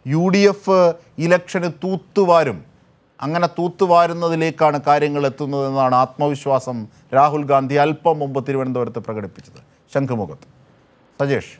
U D F ഇലക്ഷന് തൂത്തുവാരും അങ്ങനെ തൂത്തുവാരുന്നതിലേക്കാണ് കാര്യങ്ങൾ എത്തുന്നതെന്നാണ് ആത്മവിശ്വാസം രാഹുൽ ഗാന്ധി അല്പം മുമ്പ് തിരുവനന്തപുരത്ത് പ്രകടിപ്പിച്ചത് ശംഖുമുഖത്ത് സജേഷ്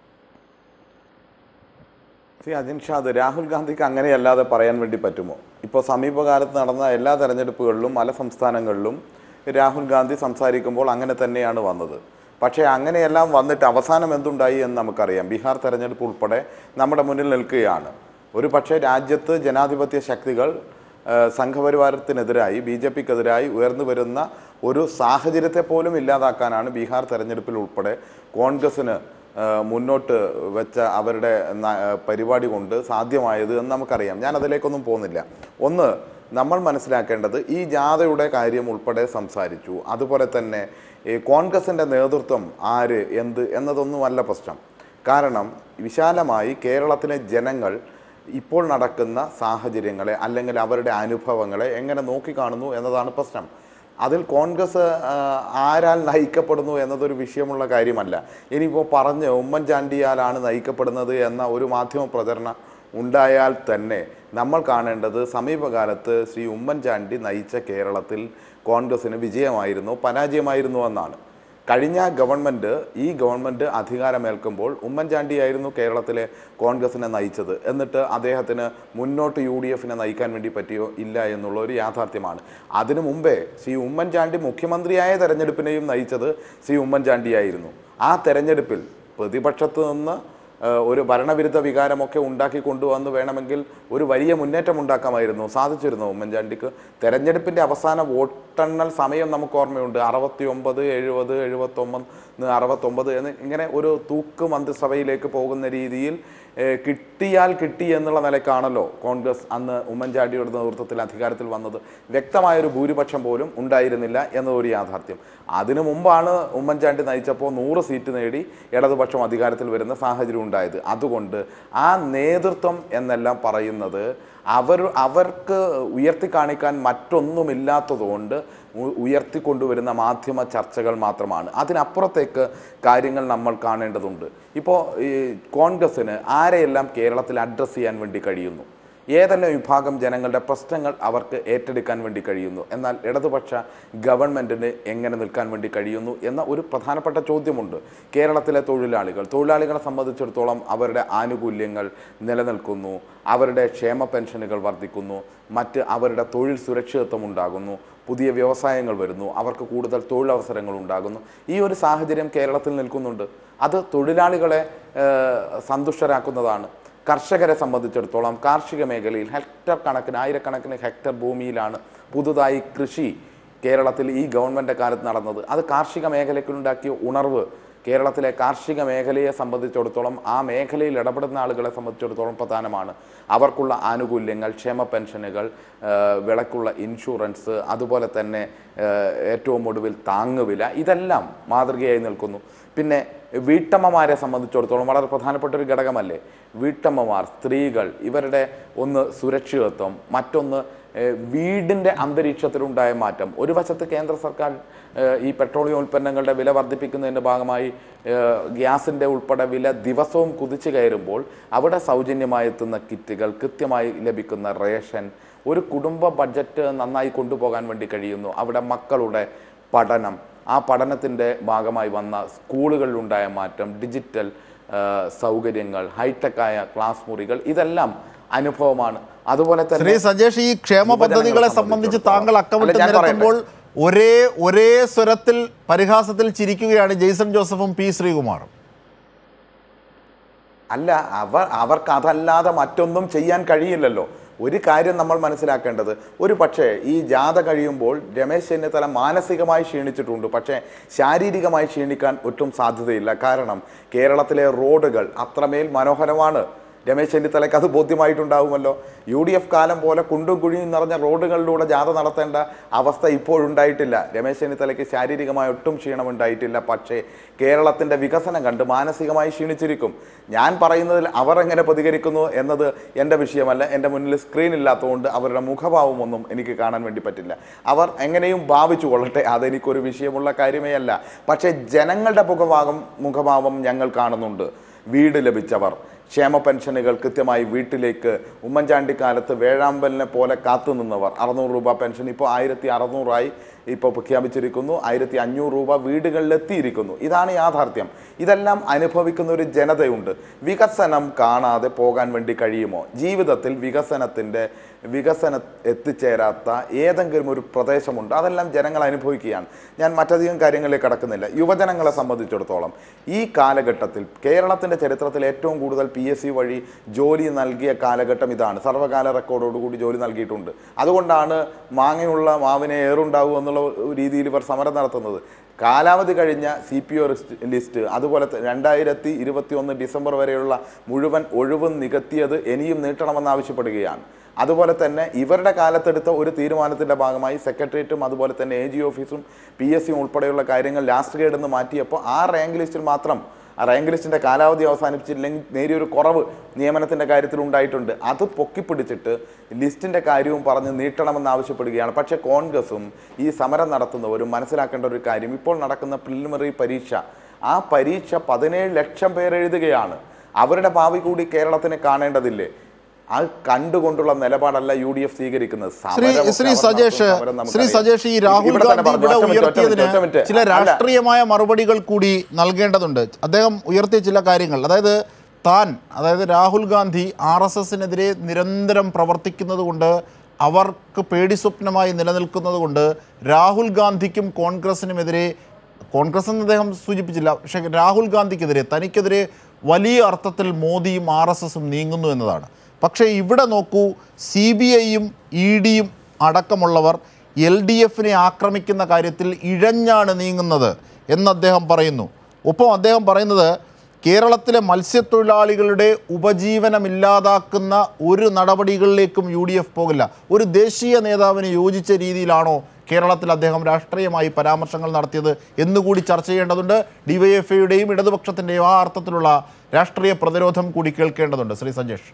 സി അജിൻഷാദ് രാഹുൽ ഗാന്ധിക്ക് അങ്ങനെയല്ലാതെ പറയാൻ വേണ്ടി പറ്റുമോ ഇപ്പോൾ സമീപകാലത്ത് നടന്ന എല്ലാ തെരഞ്ഞെടുപ്പുകളിലും പല സംസ്ഥാനങ്ങളിലും രാഹുൽ ഗാന്ധി സംസാരിക്കുമ്പോൾ അങ്ങനെ തന്നെയാണ് വന്നത് പക്ഷേ അങ്ങനെയെല്ലാം വന്നിട്ട് അവസാനം എന്തുണ്ടായി എന്ന് നമുക്കറിയാം ബീഹാർ തെരഞ്ഞെടുപ്പ് ഉൾപ്പെടെ നമ്മുടെ മുന്നിൽ നിൽക്കുകയാണ് ഒരു പക്ഷേ രാജ്യത്ത് ജനാധിപത്യ ശക്തികൾ ഏഹ്, സംഘപരിവാരത്തിനെതിരായി ബി ജെ പിക്കെതിരായി ഉയർന്നു വരുന്ന ഒരു സാഹചര്യത്തെ പോലും ഇല്ലാതാക്കാനാണ് ബീഹാർ തെരഞ്ഞെടുപ്പിൽ ഉൾപ്പെടെ കോൺഗ്രസിന് ഏഹ് മുന്നോട്ട് വെച്ച അവരുടെ ന- ഏഹ് പരിപാടി കൊണ്ട് സാധ്യമായത് എന്ന് നമുക്കറിയാം ഞാൻ അതിലേക്കൊന്നും പോകുന്നില്ല ഒന്ന് നമ്മൾ മനസ്സിലാക്കേണ്ടത് ഈ ജാഥയുടെ കാര്യം ഉൾപ്പെടെ സംസാരിച്ചു അതുപോലെ തന്നെ ഈ കോൺഗ്രസിൻ്റെ നേതൃത്വം ആര് എന്ത് എന്നതൊന്നുമല്ല പ്രശ്നം കാരണം വിശാലമായി കേരളത്തിലെ ജനങ്ങൾ ഇപ്പോൾ നടക്കുന്ന സാഹചര്യങ്ങളെ അല്ലെങ്കിൽ അവരുടെ അനുഭവങ്ങളെ എങ്ങനെ നോക്കിക്കാണുന്നു എന്നതാണ് പ്രശ്നം അതിൽ കോൺഗ്രസ് ആ, ആരാൽ നയിക്കപ്പെടുന്നു എന്നതൊരു വിഷയമുള്ള കാര്യമല്ല ഇനിയിപ്പോൾ പറഞ്ഞ് ഉമ്മൻചാണ്ടിയാലാണ് നയിക്കപ്പെടുന്നത് എന്ന ഒരു മാധ്യമ പ്രചരണം ഉണ്ടായാൽ തന്നെ നമ്മൾ കാണേണ്ടത് സമീപകാലത്ത് ശ്രീ ഉമ്മൻചാണ്ടി നയിച്ച കേരളത്തിൽ കോൺഗ്രസിന് വിജയമായിരുന്നു പരാജയമായിരുന്നു എന്നാണ് കഴിഞ്ഞ ഗവൺമെൻറ് ഈ ഗവൺമെൻറ് അധികാരമേൽക്കുമ്പോൾ ഉമ്മൻചാണ്ടിയായിരുന്നു കേരളത്തിലെ കോൺഗ്രസിനെ നയിച്ചത് എന്നിട്ട് അദ്ദേഹത്തിന് മുന്നോട്ട് യു ഡി എഫിനെ നയിക്കാൻ വേണ്ടി പറ്റിയോ ഇല്ല എന്നുള്ള ഒരു യാഥാർത്ഥ്യമാണ് അതിനു മുമ്പേ ശ്രീ ഉമ്മൻചാണ്ടി മുഖ്യമന്ത്രിയായ തെരഞ്ഞെടുപ്പിനെയും നയിച്ചത് ശ്രീ ഉമ്മൻചാണ്ടിയായിരുന്നു ആ തെരഞ്ഞെടുപ്പിൽ പ്രതിപക്ഷത്ത് നിന്ന് ഏഹ്, ഒരു ഭരണവിരുദ്ധ വികാരമൊക്കെ ഉണ്ടാക്കി കൊണ്ടുവന്ന് വേണമെങ്കിൽ ഒരു വലിയ മുന്നേറ്റം ഉണ്ടാക്കാമായിരുന്നു സാധിച്ചിരുന്നു ഉമ്മൻചാണ്ടിക്ക് തെരഞ്ഞെടുപ്പിൻ്റെ അവസാന വോട്ടെണ്ണൽ സമയം നമുക്ക് ഓർമ്മയുണ്ട് അറുപത്തി ഒമ്പത് എഴുപത് എഴുപത്തൊമ്പത് അറുപത്തൊമ്പത് എന്ന് ഇങ്ങനെ ഒരു തൂക്ക് മന്ത്രിസഭയിലേക്ക് പോകുന്ന രീതിയിൽ ഏഹ്, കിട്ടിയാൽ കിട്ടി എന്നുള്ള നിലക്കാണല്ലോ കോൺഗ്രസ് അന്ന് ഉമ്മൻചാണ്ടിയുടെ നേതൃത്വത്തിൽ അധികാരത്തിൽ വന്നത് വ്യക്തമായൊരു ഭൂരിപക്ഷം പോലും ഉണ്ടായിരുന്നില്ല എന്നതൊരു യാഥാർത്ഥ്യം അതിനു മുമ്പാണ് ഉമ്മൻചാണ്ടി നയിച്ചപ്പോൾ നൂറ് സീറ്റ് നേടി ഇടതുപക്ഷം അധികാരത്തിൽ വരുന്ന സാഹചര്യം ഉണ്ടായത് അതുകൊണ്ട് ആ നേതൃത്വം എന്നെല്ലാം പറയുന്നത് അവർ അവർക്ക് ഉയർത്തി കാണിക്കാൻ മറ്റൊന്നുമില്ലാത്തതുകൊണ്ട് ഉ- ഉയർത്തിക്കൊണ്ടുവരുന്ന മാധ്യമ ചർച്ചകൾ മാത്രമാണ് അതിനപ്പുറത്തേക്ക് കാര്യങ്ങൾ നമ്മൾ കാണേണ്ടതുണ്ട് ഇപ്പോൾ ഈ കോൺഗ്രസ്സിന് ആരെയെല്ലാം കേരളത്തിൽ അഡ്രസ്സ് ചെയ്യാൻ വേണ്ടി കഴിയുന്നു ഏതെല്ലാം വിഭാഗം ജനങ്ങളുടെ പ്രശ്നങ്ങൾ അവർക്ക് ഏറ്റെടുക്കാൻ വേണ്ടി കഴിയുന്നു എന്നാൽ ഇടതുപക്ഷ ഗവൺമെൻറ്റിന് എങ്ങനെ നിൽക്കാൻ വേണ്ടി കഴിയുന്നു എന്ന ഒരു പ്രധാനപ്പെട്ട ചോദ്യമുണ്ട് കേരളത്തിലെ തൊഴിലാളികൾ തൊഴിലാളികളെ സംബന്ധിച്ചിടത്തോളം അവരുടെ ആനുകൂല്യങ്ങൾ നിലനിൽക്കുന്നു അവരുടെ ക്ഷേമ പെൻഷനുകൾ വർദ്ധിക്കുന്നു മറ്റ് അവരുടെ തൊഴിൽ സുരക്ഷിതത്വം ഉണ്ടാകുന്നു പുതിയ വ്യവസായങ്ങൾ വരുന്നു അവർക്ക് കൂടുതൽ തൊഴിലവസരങ്ങൾ ഉണ്ടാകുന്നു ഈ ഒരു സാഹചര്യം കേരളത്തിൽ നിൽക്കുന്നുണ്ട് അത് തൊഴിലാളികളെ ഏഹ്, സന്തുഷ്ടരാക്കുന്നതാണ് കർഷകരെ സംബന്ധിച്ചിടത്തോളം കാർഷിക മേഖലയിൽ ഹെക്ടർ കണക്കിന് ആയിരക്കണക്കിന് ഹെക്ടർ ഭൂമിയിലാണ് പുതുതായി കൃഷി കേരളത്തിൽ ഈ ഗവൺമെൻറ് കാലത്ത് നടന്നത് അത് കാർഷിക മേഖലയ്ക്കുണ്ടാക്കിയ ഉണർവ് കേരളത്തിലെ കാർഷിക മേഖലയെ സംബന്ധിച്ചിടത്തോളം ആ മേഖലയിൽ ഇടപെടുന്ന ആളുകളെ സംബന്ധിച്ചിടത്തോളം പ്രധാനമാണ് അവർക്കുള്ള ആനുകൂല്യങ്ങൾ ക്ഷേമ പെൻഷനുകൾ ആ, വിളക്കുള്ള ഇൻഷുറൻസ് അതുപോലെ തന്നെ ആ, ഏറ്റവും ഒടുവിൽ താങ്ങുവില ഇതെല്ലാം മാതൃകയായി നിൽക്കുന്നു പിന്നെ വീട്ടമ്മമാരെ സംബന്ധിച്ചിടത്തോളം വളരെ പ്രധാനപ്പെട്ട ഒരു ഘടകമല്ലേ വീട്ടമ്മമാർ സ്ത്രീകൾ ഇവരുടെ ഒന്ന് സുരക്ഷിതത്വം മറ്റൊന്ന് ഏഹ്, വീടിൻ്റെ അന്തരീക്ഷത്തിലുണ്ടായ മാറ്റം ഒരു വശത്ത് കേന്ദ്ര സർക്കാർ ഏഹ്, ഈ പെട്രോളിയം ഉൽപ്പന്നങ്ങളുടെ വില വർദ്ധിപ്പിക്കുന്നതിൻ്റെ ഭാഗമായി ഏഹ്, ഗ്യാസിൻ്റെ ഉൾപ്പെടെ വില ദിവസവും കുതിച്ചു കയറുമ്പോൾ അവിടെ സൗജന്യമായി എത്തുന്ന കിറ്റുകൾ കൃത്യമായി ലഭിക്കുന്ന റേഷൻ ഒരു കുടുംബ ബഡ്ജറ്റ് നന്നായി കൊണ്ടുപോകാൻ വേണ്ടി കഴിയുന്നു അവിടെ മക്കളുടെ പഠനം ആ പഠനത്തിൻ്റെ ഭാഗമായി വന്ന സ്കൂളുകളിലുണ്ടായ മാറ്റം ഡിജിറ്റൽ ആ, സൗകര്യങ്ങൾ ഹൈടെക്കായ ക്ലാസ് മുറികൾ ഇതെല്ലാം അനുഭവമാണ് അതുപോലെ ശ്രീ തന്നെ സജേഷ് ഈ ക്ഷേമ യുവജനങ്ങളെ പദ്ധതികളെ സംബന്ധിച്ച് താങ്കൾ അല്ല, അക്കമിട്ട് ഞാൻ പറയട്ടെ. നിരത്തുമ്പോൾ ഒരേ ഒരേ സ്വരത്തിൽ പരിഹാസത്തിൽ ചിരിക്കുകയാണ് ജെയ്സൺ ജോസഫും പി ശ്രീകുമാറും അല്ല അവർ അവർക്ക് അതല്ലാതെ മറ്റൊന്നും ചെയ്യാൻ കഴിയില്ലല്ലോ ഒരു കാര്യം നമ്മൾ മനസ്സിലാക്കേണ്ടത് ഒരു പക്ഷേ ഈ ജാഥ കഴിയുമ്പോൾ രമേശ് ചെന്നിത്തല മാനസികമായി ക്ഷീണിച്ചിട്ടുണ്ട് പക്ഷേ ശാരീരികമായി ക്ഷീണിക്കാൻ ഒട്ടും സാധ്യതയില്ല കാരണം കേരളത്തിലെ റോഡുകൾ അത്രമേൽ മനോഹരമാണ് രമേശ് ചെന്നിത്തലയ്ക്ക് അത് ബോധ്യമായിട്ടുണ്ടാവുമല്ലോ യു ഡി എഫ് കാലം പോലെ കുണ്ടും കുഴിയും നിറഞ്ഞ റോഡുകളിലൂടെ ജാഥ നടത്തേണ്ട അവസ്ഥ ഇപ്പോഴുണ്ടായിട്ടില്ല രമേശ് ചെന്നിത്തലയ്ക്ക് ശാരീരികമായ ഒട്ടും ക്ഷീണമുണ്ടായിട്ടില്ല പക്ഷേ കേരളത്തിൻ്റെ വികസനം കണ്ട് മാനസികമായി ക്ഷീണിച്ചിരിക്കും ഞാൻ പറയുന്നതിൽ അവർ എങ്ങനെ പ്രതികരിക്കുന്നു എന്നത് എൻ്റെ വിഷയമല്ല എൻ്റെ മുന്നിൽ സ്ക്രീൻ ഇല്ലാത്തതുകൊണ്ട് അവരുടെ മുഖഭാവമൊന്നും എനിക്ക് കാണാൻ വേണ്ടി പറ്റില്ല അവർ എങ്ങനെയും ഭാവിച്ചു കൊള്ളട്ടെ അതെനിക്കൊരു വിഷയമുള്ള കാര്യമേ അല്ല പക്ഷേ ജനങ്ങളുടെ മുഖഭാവം മുഖഭാവം ഞങ്ങൾ കാണുന്നുണ്ട് വീട് ലഭിച്ചവർ ക്ഷേമ പെൻഷനുകൾ കൃത്യമായി വീട്ടിലേക്ക് ഉമ്മൻചാണ്ടി കാലത്ത് വേഴാമ്പലിനെ പോലെ കാത്തു നിന്നവർ അറുന്നൂറ് രൂപ പെൻഷൻ ഇപ്പോൾ ആയിരത്തി അറുന്നൂറായി ഇപ്പോൾ പ്രഖ്യാപിച്ചിരിക്കുന്നു ആയിരത്തി അഞ്ഞൂറ് രൂപ വീടുകളിൽ എത്തിയിരിക്കുന്നു ഇതാണ് യാഥാർത്ഥ്യം ഇതെല്ലാം അനുഭവിക്കുന്ന ഒരു ജനതയുണ്ട് വികസനം കാണാതെ പോകാൻ വേണ്ടി കഴിയുമോ ജീവിതത്തിൽ വികസനത്തിൻ്റെ വികസന എത്തിച്ചേരാത്ത ഏതെങ്കിലും ഒരു പ്രദേശമുണ്ട് അതെല്ലാം ജനങ്ങൾ അനുഭവിക്കുകയാണ് ഞാൻ മറ്റധികം കാര്യങ്ങളിലേക്ക് കടക്കുന്നില്ല യുവജനങ്ങളെ സംബന്ധിച്ചിടത്തോളം ഈ കാലഘട്ടത്തിൽ കേരളത്തിൻ്റെ ചരിത്രത്തിൽ ഏറ്റവും കൂടുതൽ പി എസ് സി വഴി ജോലി നൽകിയ കാലഘട്ടം ഇതാണ് സർവ്വകാല റെക്കോർഡോടുകൂടി ജോലി നൽകിയിട്ടുണ്ട് അതുകൊണ്ടാണ് മാങ്ങയുള്ള മാവിനെ ഏറുണ്ടാവും എന്നുള്ള രീതിയിൽ ഇവർ സമരം നടത്തുന്നത് കാലാവധി കഴിഞ്ഞ സി പി ഒ ലിസ്റ്റ് അതുപോലെ ത- രണ്ടായിരത്തി ഇരുപത്തി ഒന്ന് ഡിസംബർ വരെയുള്ള മുഴുവൻ ഒഴിവും നികത്തിയത് ഇനിയും നീട്ടണമെന്ന് ആവശ്യപ്പെടുകയാണ് അതുപോലെ തന്നെ ഇവരുടെ കാലത്തെടുത്ത ഒരു തീരുമാനത്തിൻ്റെ ഭാഗമായി സെക്രട്ടേറിയറ്റും അതുപോലെ തന്നെ എ ജി ഓഫീസും പി എസ് സിയും ഉൾപ്പെടെയുള്ള കാര്യങ്ങൾ ലാസ്റ്റ് ഗ്രേഡ് എന്ന് മാറ്റിയപ്പോൾ ആ റാങ്ക് ലിസ്റ്റിൽ മാത്രം ആ റാങ്ക് ലിസ്റ്റിൻ്റെ കാലാവധി അവസാനിപ്പിച്ചില്ലെങ്കിൽ നേരിയൊരു കുറവ് നിയമനത്തിൻ്റെ കാര്യത്തിൽ ഉണ്ടായിട്ടുണ്ട് അത് പൊക്കിപ്പിടിച്ചിട്ട് ലിസ്റ്റിൻ്റെ കാര്യവും പറഞ്ഞ് നീട്ടണമെന്ന് ആവശ്യപ്പെടുകയാണ് പക്ഷേ കോൺഗ്രസും ഈ സമരം നടത്തുന്നവരും മനസ്സിലാക്കേണ്ട ഒരു കാര്യം ഇപ്പോൾ നടക്കുന്ന പ്രിലിമിനറി പരീക്ഷ ആ പരീക്ഷ പതിനേഴ് ലക്ഷം പേർ എഴുതുകയാണ് അവരുടെ ഭാവി കൂടി കേരളത്തിന് കാണേണ്ടതില്ലേ അത് കണ്ടുകൊണ്ടുള്ള നിലപാടല്ല യു ഡി എഫ് സ്വീകരിക്കുന്നത് ശ്രീ സമരമൊക്കെ ശ്രീ അവർ സജേഷ് നടത്തുന്ന സമരം ശ്രീ നമുക്കറിയാം. സജേഷ് ഈ രാഹുൽ ഇവിടെ തന്നെ ഗാന്ധി പറഞ്ഞു. ഇവിടെ ഒറ്റ മിനിറ്റ്, ഒറ്റ മിനിറ്റ്, ഒറ്റ ഉയർത്തിയതിന് മിനിറ്റ്. ചില അല്ല, രാഷ്ട്രീയമായ മറുപടികൾ കൂടി നൽകേണ്ടതുണ്ട് അദ്ദേഹം ഉയർത്തിയ ചില കാര്യങ്ങൾ അതായത് താൻ അതായത് രാഹുൽ ഗാന്ധി ആർ എസ് എസിനെതിരെ നിരന്തരം പ്രവർത്തിക്കുന്നത് കൊണ്ട് അവർക്ക് പേടി സ്വപ്നമായി നിലനിൽക്കുന്നത് കൊണ്ട് രാഹുൽ ഗാന്ധിക്കും കോൺഗ്രസിനുമെതിരെ കോൺഗ്രസ് എന്ന് അദ്ദേഹം സൂചിപ്പിച്ചില്ല പക്ഷേ രാഹുൽ ഗാന്ധിക്കെതിരെ തനിക്കെതിരെ വലിയ അർത്ഥത്തിൽ മോദിയും ആർ എസ് എസും നീങ്ങുന്നു എന്നതാണ് പക്ഷേ ഇവിടെ നോക്കൂ സി ബി ഐയും ഇ ഡിയും അടക്കമുള്ളവർ എൽ ഡി എഫിനെ ആക്രമിക്കുന്ന കാര്യത്തിൽ ഇഴഞ്ഞാണ് നീങ്ങുന്നത് എന്ന് അദ്ദേഹം പറയുന്നു ഒപ്പം അദ്ദേഹം പറയുന്നത് കേരളത്തിലെ മത്സ്യത്തൊഴിലാളികളുടെ ഉപജീവനമില്ലാതാക്കുന്ന ഒരു നടപടികളിലേക്കും യു ഡി എഫ് പോകില്ല ഒരു ദേശീയ നേതാവിന് യോജിച്ച രീതിയിലാണോ കേരളത്തിൽ അദ്ദേഹം രാഷ്ട്രീയമായി പരാമർശങ്ങൾ നടത്തിയത് എന്നുകൂടി ചർച്ച ചെയ്യേണ്ടതുണ്ട് ഡിവൈഎഫ്ഐയുടെയും ഇടതുപക്ഷത്തിൻ്റെയും ആ അർത്ഥത്തിലുള്ള രാഷ്ട്രീയ പ്രതിരോധം കൂടി കേൾക്കേണ്ടതുണ്ട് ശ്രീ സജേഷ്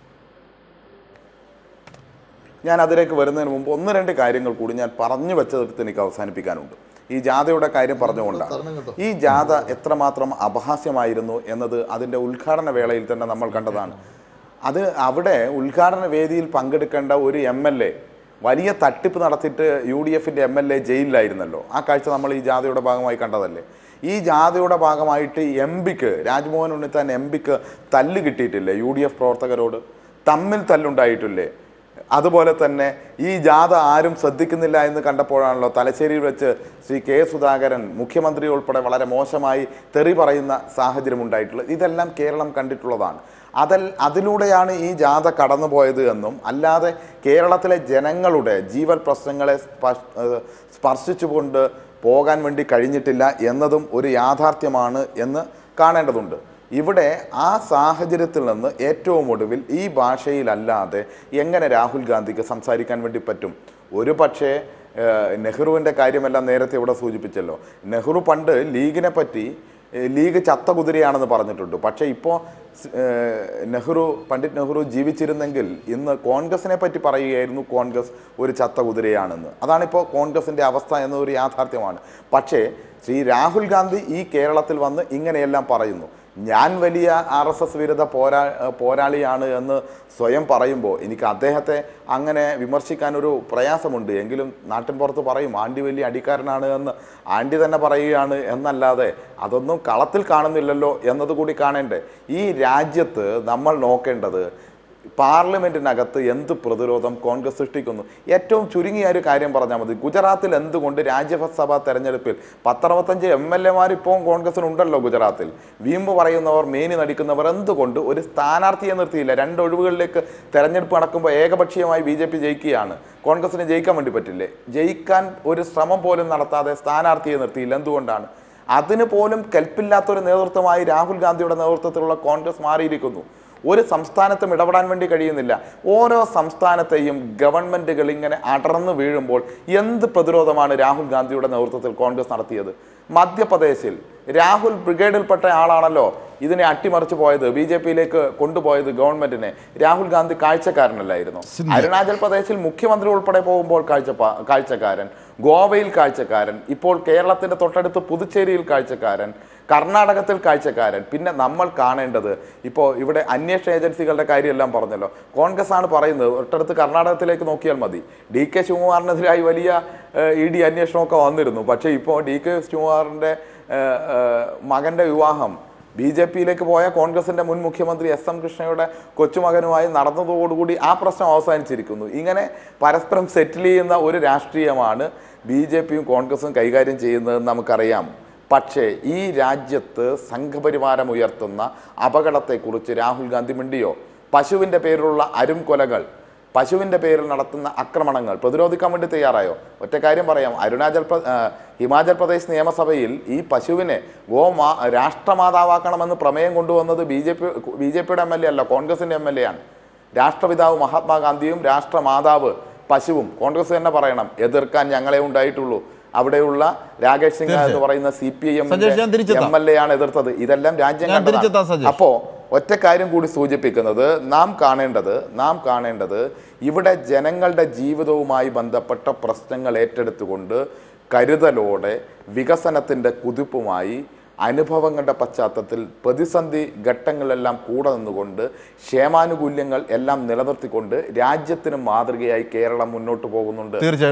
ഞാൻ അതിലേക്ക് വരുന്നതിന് മുമ്പ് ഒന്ന് രണ്ട് കാര്യങ്ങൾ കൂടി ഞാൻ പറഞ്ഞു വെച്ചതെടുത്ത് എനിക്ക് അവസാനിപ്പിക്കാനുണ്ട് ഈ ജാഥയുടെ കാര്യം പറഞ്ഞുകൊണ്ടാണ് ഈ ജാഥ എത്രമാത്രം അപഹാസ്യമായിരുന്നു എന്നത് അതിൻ്റെ ഉദ്ഘാടന വേളയിൽ തന്നെ നമ്മൾ കണ്ടതാണ് അത് അവിടെ ഉദ്ഘാടന വേദിയിൽ പങ്കെടുക്കേണ്ട ഒരു എം എൽ എ വലിയ തട്ടിപ്പ് നടത്തിയിട്ട് യു ഡി എഫിൻ്റെ എം എൽ എ ജയിലിലായിരുന്നല്ലോ ആ കാഴ്ച നമ്മൾ ഈ ജാഥയുടെ ഭാഗമായി കണ്ടതല്ലേ ഈ ജാഥയുടെ ഭാഗമായിട്ട് എം പിക്ക് രാജ്മോഹൻ ഉണ്ണിത്താൻ എം പിക്ക് തല്ല് കിട്ടിയിട്ടില്ലേ യു ഡി എഫ് പ്രവർത്തകരോട് തമ്മിൽ തല്ലുണ്ടായിട്ടില്ലേ അതുപോലെ തന്നെ ഈ ജാഥ ആരും ശ്രദ്ധിക്കുന്നില്ല എന്ന് കണ്ടപ്പോഴാണല്ലോ തലശ്ശേരിയിൽ വെച്ച് ശ്രീ കെ സുധാകരൻ മുഖ്യമന്ത്രി ഉൾപ്പെടെ വളരെ മോശമായി തെറി പറയുന്ന സാഹചര്യം ഉണ്ടായിട്ടുള്ളത് ഇതെല്ലാം കേരളം കണ്ടിട്ടുള്ളതാണ് അതൽ അതിലൂടെയാണ് ഈ ജാഥ കടന്നുപോയത് എന്നും അല്ലാതെ കേരളത്തിലെ ജനങ്ങളുടെ ജീവൽ പ്രശ്നങ്ങളെ സ്പർശ ഏഹ് സ്പർശിച്ചുകൊണ്ട് പോകാൻ വേണ്ടി കഴിഞ്ഞിട്ടില്ല എന്നതും ഒരു യാഥാർത്ഥ്യമാണ് എന്ന് കാണേണ്ടതുണ്ട് ഇവിടെ ആ സാഹചര്യത്തിൽ നിന്ന് ഏറ്റവും ഒടുവിൽ ഈ ഭാഷയിലല്ലാതെ എങ്ങനെ രാഹുൽ ഗാന്ധിക്ക് സംസാരിക്കാൻ വേണ്ടി പറ്റും ഒരു പക്ഷേ ഏഹ്, നെഹ്റുവിൻ്റെ കാര്യമെല്ലാം നേരത്തെ ഇവിടെ സൂചിപ്പിച്ചല്ലോ നെഹ്റു പണ്ട് ലീഗിനെ പറ്റി ഏഹ്, ലീഗ് ചത്ത കുതിരയാണെന്ന് പറഞ്ഞിട്ടുണ്ട് പക്ഷേ ഇപ്പോൾ നെഹ്റു പണ്ഡിറ്റ് നെഹ്റു ജീവിച്ചിരുന്നെങ്കിൽ ഇന്ന് കോൺഗ്രസിനെ പറ്റി പറയുകയായിരുന്നു കോൺഗ്രസ് ഒരു ചത്ത കുതിരയാണെന്ന് അതാണിപ്പോൾ കോൺഗ്രസിൻ്റെ അവസ്ഥ എന്നതൊരു യാഥാർത്ഥ്യമാണ് പക്ഷേ ശ്രീ രാഹുൽ ഗാന്ധി ഈ കേരളത്തിൽ വന്ന് ഇങ്ങനെയെല്ലാം പറയുന്നു ഞാൻ വലിയ ആർ എസ് എസ് വിരുദ്ധ പോരാ പോരാളിയാണ് എന്ന് സ്വയം പറയുമ്പോൾ എനിക്ക് അദ്ദേഹത്തെ അങ്ങനെ വിമർശിക്കാൻ ഒരു പ്രയാസമുണ്ട് എങ്കിലും നാട്ടിൻ പുറത്ത് പറയും ആണ്ടി വലിയ അടിക്കാരനാണ് എന്ന് ആണ്ടി തന്നെ പറയുകയാണ് എന്നല്ലാതെ അതൊന്നും കളത്തിൽ കാണുന്നില്ലല്ലോ എന്നതുകൂടി കാണേണ്ടേ ഈ രാജ്യത്ത് നമ്മൾ നോക്കേണ്ടത് പാർലമെന്റിനകത്ത് എന്ത് പ്രതിരോധം കോൺഗ്രസ് സൃഷ്ടിക്കുന്നു ഏറ്റവും ചുരുങ്ങിയ ഒരു കാര്യം പറഞ്ഞാൽ മതി ഗുജറാത്തിൽ എന്തുകൊണ്ട് രാജ്യസഭാ തെരഞ്ഞെടുപ്പിൽ പത്തറുപത്തഞ്ച് എം എൽ എമാർ ഇപ്പോൾ കോൺഗ്രസിനുണ്ടല്ലോ ഗുജറാത്തിൽ വീമ്പ് പറയുന്നവർ മേനി നടിക്കുന്നവർ എന്തുകൊണ്ട് ഒരു സ്ഥാനാർത്ഥിയെ നിർത്തിയില്ല രണ്ട് ഒഴിവുകളിലേക്ക് തെരഞ്ഞെടുപ്പ് നടക്കുമ്പോൾ ഏകപക്ഷീയമായി ബി ജെ പി ജയിക്കുകയാണ് കോൺഗ്രസിന് ജയിക്കാൻ വേണ്ടി പറ്റില്ലേ ജയിക്കാൻ ഒരു ശ്രമം പോലും നടത്താതെ സ്ഥാനാർത്ഥിയെ നിർത്തിയില്ല എന്തുകൊണ്ടാണ് അതിന് പോലും കെൽപ്പില്ലാത്തൊരു നേതൃത്വമായി രാഹുൽ ഗാന്ധിയുടെ നേതൃത്വത്തിലുള്ള കോൺഗ്രസ് മാറിയിരിക്കുന്നു ഒരു സംസ്ഥാനത്തും ഇടപെടാൻ വേണ്ടി കഴിയുന്നില്ല ഓരോ സംസ്ഥാനത്തെയും ഗവൺമെന്റുകൾ ഇങ്ങനെ അടർന്നു വീഴുമ്പോൾ എന്ത് പ്രതിരോധമാണ് രാഹുൽ ഗാന്ധിയുടെ നേതൃത്വത്തിൽ കോൺഗ്രസ് നടത്തിയത് മധ്യപ്രദേശിൽ രാഹുൽ ബ്രിഗേഡിൽപ്പെട്ട ആളാണല്ലോ ഇതിനെ അട്ടിമറിച്ച് പോയത് ബി ജെ പിയിലേക്ക് കൊണ്ടുപോയത് ഗവൺമെന്റിനെ രാഹുൽ ഗാന്ധി കാഴ്ചക്കാരനല്ലായിരുന്നു അരുണാചൽ പ്രദേശിൽ മുഖ്യമന്ത്രി ഉൾപ്പെടെ പോകുമ്പോൾ കാഴ്ച കാഴ്ചക്കാരൻ ഗോവയിൽ കാഴ്ചക്കാരൻ ഇപ്പോൾ കേരളത്തിന്റെ തൊട്ടടുത്ത് പുതുച്ചേരിയിൽ കാഴ്ചക്കാരൻ കർണാടകത്തിൽ കാഴ്ചക്കാരൻ പിന്നെ നമ്മൾ കാണേണ്ടത് ഇപ്പോൾ ഇവിടെ അന്വേഷണ ഏജൻസികളുടെ കാര്യമെല്ലാം പറഞ്ഞല്ലോ കോൺഗ്രസ് ആണ് പറയുന്നത് ഒട്ടടുത്ത് കർണാടകത്തിലേക്ക് നോക്കിയാൽ മതി ഡി കെ ശിവകുമാറിനെതിരായി വലിയ ഇ ഡി അന്വേഷണമൊക്കെ വന്നിരുന്നു പക്ഷേ ഇപ്പോൾ ഡി കെ ശിവകുമാറിൻ്റെ മകൻ്റെ വിവാഹം ബി ജെ പിയിലേക്ക് പോയ കോൺഗ്രസിന്റെ മുൻ മുഖ്യമന്ത്രി എസ് എം കൃഷ്ണയുടെ കൊച്ചുമകനുമായി നടന്നതോടുകൂടി ആ പ്രശ്നം അവസാനിച്ചിരിക്കുന്നു ഇങ്ങനെ പരസ്പരം സെറ്റിൽ ചെയ്യുന്ന ഒരു രാഷ്ട്രീയമാണ് ബി ജെ പിയും കോൺഗ്രസും കൈകാര്യം ചെയ്യുന്നതെന്ന് നമുക്കറിയാം പക്ഷേ ഈ രാജ്യത്ത് സംഘപരിവാരം ഉയർത്തുന്ന അപകടത്തെക്കുറിച്ച് രാഹുൽ ഗാന്ധി മിണ്ടിയോ പശുവിൻ്റെ പേരിലുള്ള അരും കൊലകൾ പശുവിൻ്റെ പേരിൽ നടത്തുന്ന ആക്രമണങ്ങൾ പ്രതിരോധിക്കാൻ വേണ്ടി തയ്യാറായോ ഒറ്റ കാര്യം പറയാം അരുണാചൽ പ്ര ആ, ഹിമാചൽ പ്രദേശ് നിയമസഭയിൽ ഈ പശുവിനെ ഗോ മാ രാഷ്ട്രമാതാവാക്കണമെന്ന് പ്രമേയം കൊണ്ടുവന്നത് B J P B J പിയുടെ എം എൽ എ അല്ല കോൺഗ്രസിൻ്റെ എം എൽ എ ആണ് രാഷ്ട്രപിതാവ് മഹാത്മാഗാന്ധിയും രാഷ്ട്രമാതാവ് പശുവും കോൺഗ്രസ് തന്നെ പറയണം എതിർക്കാൻ ഞങ്ങളെ ഉണ്ടായിട്ടുള്ളൂ അവിടെയുള്ള രാകേഷ് സിംഗ് എന്ന് പറയുന്ന സി പി ഐ സഞ്ജയ്, ഞാൻ തിരിച്ചെത്താം. എം എൽ എ ആണ് എതിർത്തത് ഇതെല്ലാം രാജ്യം ഞാൻ തിരിച്ചെത്താം, കണ്ടതാണ്. സഞ്ജയ്. അപ്പോ ഒറ്റ കാര്യം കൂടി സൂചിപ്പിക്കുന്നത് നാം കാണേണ്ടത് നാം കാണേണ്ടത് ഇവിടെ ജനങ്ങളുടെ ജീവിതവുമായി ബന്ധപ്പെട്ട പ്രശ്നങ്ങൾ ഏറ്റെടുത്തുകൊണ്ട് കരുതലോടെ വികസനത്തിൻ്റെ കുതിപ്പുമായി അനുഭവങ്ങളുടെ പശ്ചാത്തലത്തിൽ പ്രതിസന്ധി ഘട്ടങ്ങളിലെല്ലാം കൂടെ നിന്നുകൊണ്ട് ക്ഷേമാനുകൂല്യങ്ങൾ എല്ലാം നിലനിർത്തിക്കൊണ്ട് രാജ്യത്തിന് മാതൃകയായി കേരളം മുന്നോട്ട് പോകുന്നുണ്ട് തീർച്ചയായും